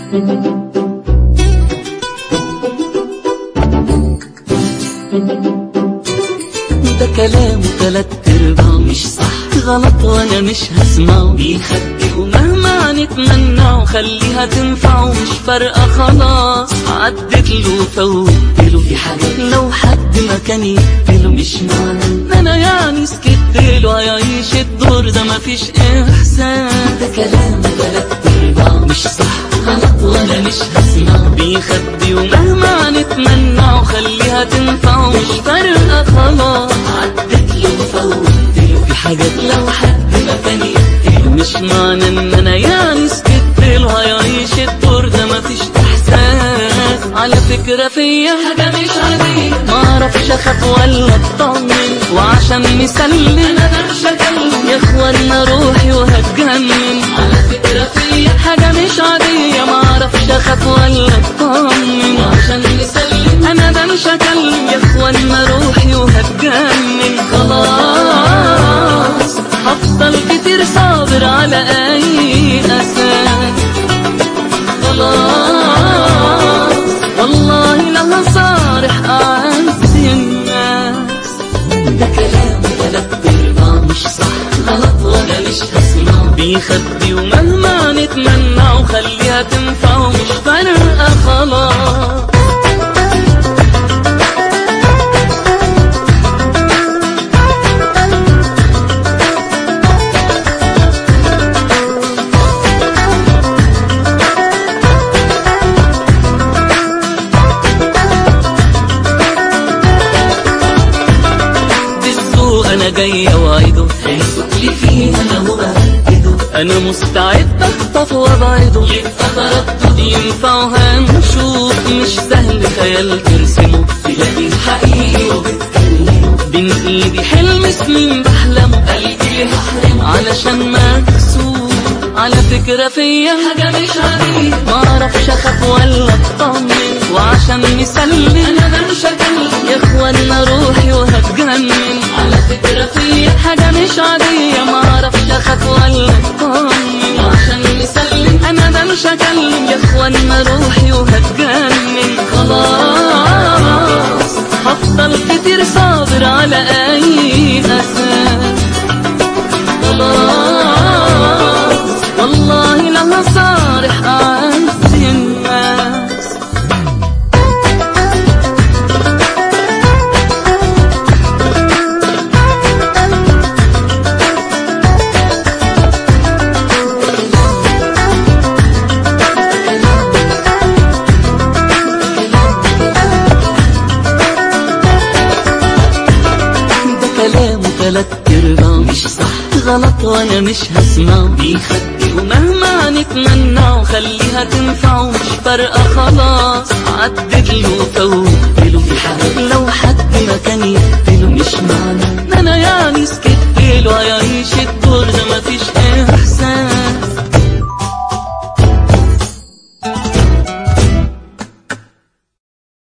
ده كلامه تلات ارباع مش صح غلط وانا مش هسمعه بيخبي ومهما نتمنعه خليها تنفع ومش فارقة خلاص عدت له وفوت له في حاجات لو حد ما كان يقتله مش معنى ان انا يعني سكت له هيعيش الدور ده مفيش احساس ده كلامه تلات ارباع مش صح غلط وانا مش هسمعه بيخبي ومهما نتمنعه خليها تنفع ومش فارقة خلاص عدت له وفوت له في حاجات لو حد ما كان يقتله مش معنى ان انا يعني سكت له هيعيش الدور ده مفيش احساس على فكرة فيا حاجة مش عادية معرفش اخاف ولا اطمن وعشان مسلم انا مش هكلم يا اخوانا روحي وهتجنن على فكرة فيا حاجة مش عادية معرفش اخاف ولا اطمن وعشان مسلم انا ده مش هكلم يا اخوانا روحي وهتجنن خلاص هفضل كتير صابر على اي اساس خلاص والله لا صارح اعز الناس ده كلام تلات ارباع مش صح غلط وانا مش هسمعه بيخبي ومهما نتمنعه خليها تنفع ومش فارقة خلاص بالسوق انا جاي اوعده هيسوق لي فيه انا مبهدده انا مستعد اخطف وابعده يبقى تردد ينفع وهنشوف مش سهل خيال ترسمه تلاقي الحقيقي وبتكلمه بين ايدي حلم سنين بحلمه قلبي هحرمه علشان مكسور على فكرة فيا حاجة مش عادية معرفش اخاف ولا اطمن وعشان مسلم انا ده مش هكلم يا اخوانا روحي وهتجنن على فكرة فيا حاجة مش عادية معرفش اخاف ولا اطمن وعشان مسلم انا ده مش هكلم يا اخوانا روحي وهتجنن خلاص هفضل كتير صابر على اي اساس خلاص والله لا صارح اعز الناس ده كلامه تلات ارباع مش صح غلط وانا مش هسمعه بيخبي ومهما نتمنعه خليها تنفع ومش فارقة خلاص عدد له وفوت